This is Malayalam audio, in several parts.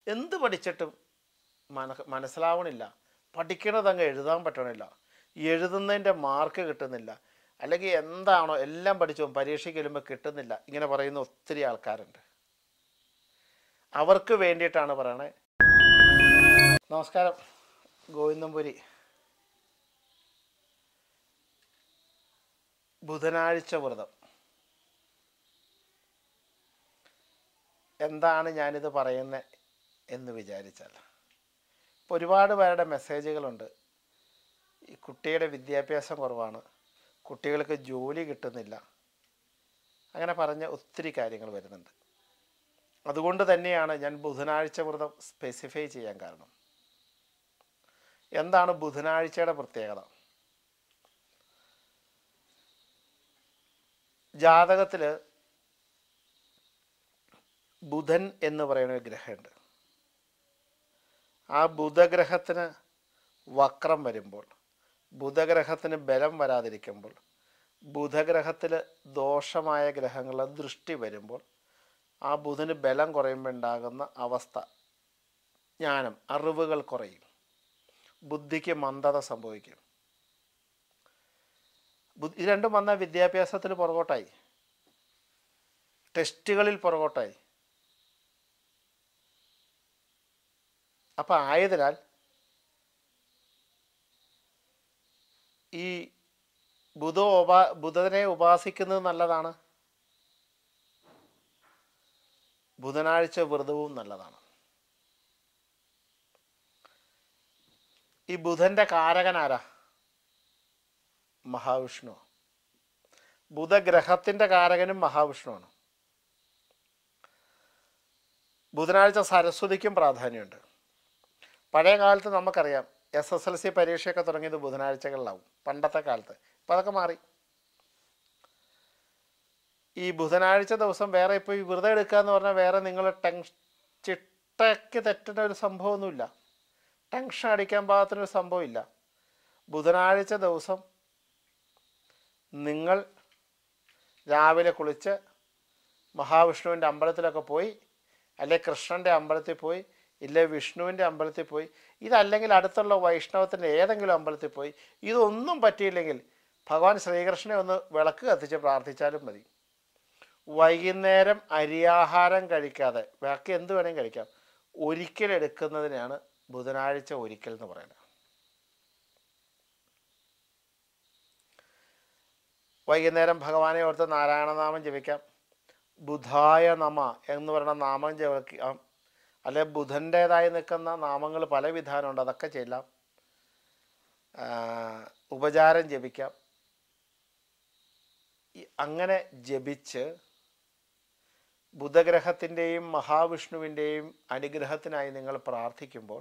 എന്ത് പഠിച്ചിട്ടും മന മനസ്സിലാവണില്ല പഠിക്കണത് അങ്ങ് എഴുതാൻ പറ്റണില്ല എഴുതുന്നതിൻ്റെ മാർക്ക് കിട്ടുന്നില്ല അല്ലെങ്കിൽ എന്താണോ എല്ലാം പഠിച്ചോ പരീക്ഷയ്ക്ക് വരുമ്പോൾ കിട്ടുന്നില്ല ഇങ്ങനെ പറയുന്ന ഒത്തിരി ആൾക്കാരുണ്ട് അവർക്ക് വേണ്ടിയിട്ടാണ് പറയണേ നമസ്കാരം ഗോവിന്ദംപുരി ബുധനാഴ്ച വ്രതം എന്താണ് ഞാനിത് പറയുന്നത് എന്ന് വിചാരിച്ചാൽ ഇപ്പോൾ ഒരുപാട് പേരുടെ മെസ്സേജുകളുണ്ട് ഈ കുട്ടിയുടെ വിദ്യാഭ്യാസം കുറവാണ് കുട്ടികൾക്ക് ജോലി കിട്ടുന്നില്ല അങ്ങനെ പറഞ്ഞ ഒത്തിരി കാര്യങ്ങൾ വരുന്നുണ്ട് അതുകൊണ്ട് തന്നെയാണ് ഞാൻ ബുധനാഴ്ച വ്രതം സ്പെസിഫൈ ചെയ്യാൻ കാരണം എന്താണ് ബുധനാഴ്ചയുടെ പ്രത്യേകത ജാതകത്തിൽ ബുധൻ എന്ന് പറയുന്ന ഒരു ഗ്രഹമുണ്ട് ആ ബുധഗ്രഹത്തിന് വക്രം വരുമ്പോൾ ബുധഗ്രഹത്തിന് ബലം വരാതിരിക്കുമ്പോൾ ബുധഗ്രഹത്തിൽ ദോഷമായ ഗ്രഹങ്ങളുടെ ദൃഷ്ടി വരുമ്പോൾ ആ ബുധന് ബലം കുറയുമ്പോൾ ഉണ്ടാകുന്ന അവസ്ഥ ജ്ഞാനം അറിവുകൾ കുറയും ബുദ്ധിക്ക് മന്ദത സംഭവിക്കും ബുദ്ധി ഇത് രണ്ടും വന്ന വിദ്യാഭ്യാസത്തിൽ പുറകോട്ടായി ടെസ്റ്റുകളിൽ പുറകോട്ടായി അപ്പം ആയതിനാൽ ഈ ബുധ ഉപാ ബുധനെ ഉപാസിക്കുന്നത് നല്ലതാണ് ബുധനാഴ്ച വ്രതവും നല്ലതാണ് ഈ ബുധൻ്റെ കാരകൻ ആരാ മഹാവിഷ്ണു ബുധഗ്രഹത്തിൻ്റെ കാരകനും മഹാവിഷ്ണുവാണ് ബുധനാഴ്ച സരസ്വതിക്കും പ്രാധാന്യമുണ്ട് പഴയ കാലത്ത് നമുക്കറിയാം എസ് എസ് എൽ സി പരീക്ഷയൊക്കെ തുടങ്ങിയത് ബുധനാഴ്ചകളിലാവും പണ്ടത്തെ കാലത്ത് ഇപ്പം അതൊക്കെ മാറി ഈ ബുധനാഴ്ച ദിവസം വേറെ ഇപ്പോൾ ഈ വ്രതം എടുക്കുക എന്ന് പറഞ്ഞാൽ വേറെ നിങ്ങൾ ടെൻഷ ചിട്ടയ്ക്ക് തെറ്റുന്ന ഒരു സംഭവമൊന്നുമില്ല ടെൻഷൻ അടിക്കാൻ പാകത്തിനൊരു സംഭവമില്ല ബുധനാഴ്ച ദിവസം നിങ്ങൾ രാവിലെ കുളിച്ച് മഹാവിഷ്ണുവിൻ്റെ അമ്പലത്തിലൊക്കെ പോയി അല്ലെ കൃഷ്ണൻ്റെ അമ്പലത്തിൽ പോയി ഇല്ലേ വിഷ്ണുവിൻ്റെ അമ്പലത്തിൽ പോയി ഇതല്ലെങ്കിൽ അടുത്തുള്ള വൈഷ്ണവത്തിൻ്റെ ഏതെങ്കിലും അമ്പലത്തിൽ പോയി ഇതൊന്നും പറ്റിയില്ലെങ്കിൽ ഭഗവാൻ ശ്രീകൃഷ്ണനെ ഒന്ന് വിളക്ക് കത്തിച്ച് പ്രാർത്ഥിച്ചാലും മതി വൈകുന്നേരം അരിയാഹാരം കഴിക്കാതെ ബാക്കി എന്ത് വേണമെങ്കിലും കഴിക്കാം ഒരിക്കൽ എടുക്കുന്നതിനാണ് ബുധനാഴ്ച ഒരിക്കൽ എന്ന് പറയുന്നത് വൈകുന്നേരം ഭഗവാനെ ഓർത്ത് നാരായണനാമം ജപിക്കാം ബുധായ നമ എന്ന് പറയുന്ന നാമം ജപിക്കാം അല്ലെ ബുധൻ്റേതായി നിൽക്കുന്ന നാമങ്ങൾ പല വിധാനമുണ്ട് അതൊക്കെ ചെല്ലാം ആ, ഉപചാരം ജപിക്കാം ഈ- അങ്ങനെ ജപിച്ച് ബുധഗ്രഹത്തിൻ്റെയും മഹാവിഷ്ണുവിൻ്റെയും അനുഗ്രഹത്തിനായി നിങ്ങൾ പ്രാർത്ഥിക്കുമ്പോൾ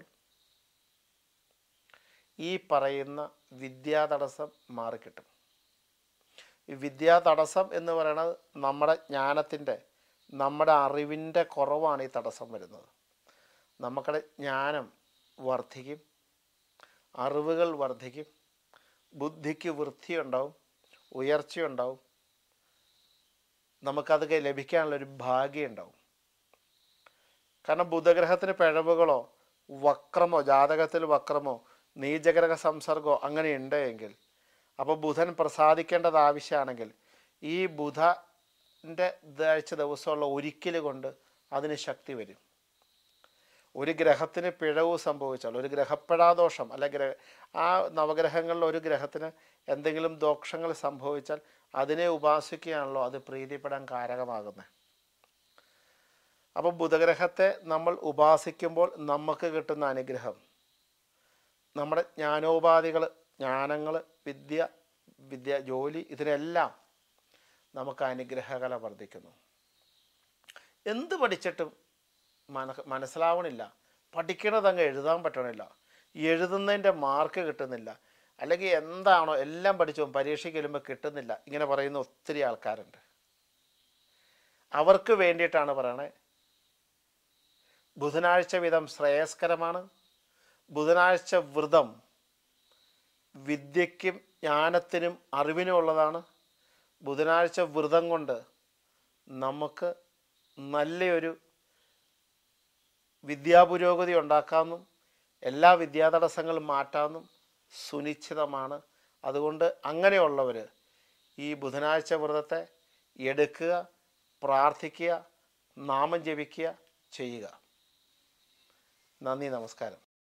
ഈ പറയുന്ന വിദ്യാ തടസ്സം മാറിക്കിട്ടും ഈ വിദ്യാ തടസ്സം എന്ന് പറയുന്നത് നമ്മുടെ ജ്ഞാനത്തിൻ്റെ നമ്മുടെ അറിവിൻ്റെ കുറവാണ് ഈ തടസ്സം വരുന്നത് നമുക്കുടെ ജ്ഞാനം വർദ്ധിക്കും അറിവുകൾ വർദ്ധിക്കും ബുദ്ധിക്ക് വൃത്തിയുണ്ടാവും ഉയർച്ചയുണ്ടാവും നമുക്കത് ലഭിക്കാനുള്ളൊരു ഭാഗ്യം ഉണ്ടാവും കാരണം ബുധഗ്രഹത്തിന് പിഴവുകളോ വക്രമോ ജാതകത്തിൽ വക്രമോ നീചഗ്രഹ സംസർഗമോ അങ്ങനെ ഉണ്ടെങ്കിൽ അപ്പോൾ ബുധൻ പ്രസാദിക്കേണ്ടത് ആവശ്യമാണെങ്കിൽ ഈ ബുധൻ്റെ ആഴ്ച ദിവസമുള്ള ഒരിക്കൽ കൊണ്ട് അതിന് ശക്തി വരും ഒരു ഗ്രഹത്തിന് പിഴവ് സംഭവിച്ചാൽ ഒരു ഗ്രഹപ്പെടാദോഷം അല്ലെ ഗ്രഹ ആ നവഗ്രഹങ്ങളിൽ ഒരു ഗ്രഹത്തിന് എന്തെങ്കിലും ദോഷങ്ങൾ സംഭവിച്ചാൽ അതിനെ ഉപാസിക്കുകയാണല്ലോ അത് പ്രീതിപ്പെടാൻ കാരകമാകുന്നത് അപ്പോൾ ബുധഗ്രഹത്തെ നമ്മൾ ഉപാസിക്കുമ്പോൾ നമുക്ക് കിട്ടുന്ന അനുഗ്രഹം നമ്മുടെ ജ്ഞാനോപാധികൾ ജ്ഞാനങ്ങൾ വിദ്യ വിദ്യ ജോലി ഇതിനെല്ലാം നമുക്ക് അനുഗ്രഹകല വർദ്ധിക്കുന്നു എന്ത് പഠിച്ചിട്ടും മന മനസ്സിലാവണില്ല പഠിക്കണത് അങ്ങ് എഴുതാൻ പറ്റണില്ല എഴുതുന്നതിൻ്റെ മാർക്ക് കിട്ടുന്നില്ല അല്ലെങ്കിൽ എന്താണോ എല്ലാം പഠിച്ചോ പരീക്ഷയ്ക്ക് വരുമ്പോൾ കിട്ടുന്നില്ല ഇങ്ങനെ പറയുന്ന ഒത്തിരി ആൾക്കാരുണ്ട് അവർക്ക് വേണ്ടിയിട്ടാണ് പറയണേ ബുധനാഴ്ച വിധം ശ്രേയസ്കരമാണ് ബുധനാഴ്ച വ്രതം വിദ്യയ്ക്കും ജ്ഞാനത്തിനും അറിവിനും ഉള്ളതാണ് ബുധനാഴ്ച വ്രതം കൊണ്ട് നമുക്ക് നല്ലൊരു വിദ്യാപുരോഗതി ഉണ്ടാക്കാമെന്നും എല്ലാ വിദ്യാതടസ്സങ്ങളും മാറ്റാമെന്നും സുനിശ്ചിതമാണ് അതുകൊണ്ട് അങ്ങനെയുള്ളവർ ഈ ബുധനാഴ്ച വ്രതത്തെ എടുക്കുക പ്രാർത്ഥിക്കുക നാമം ജപിക്കുക ചെയ്യുക നന്ദി നമസ്കാരം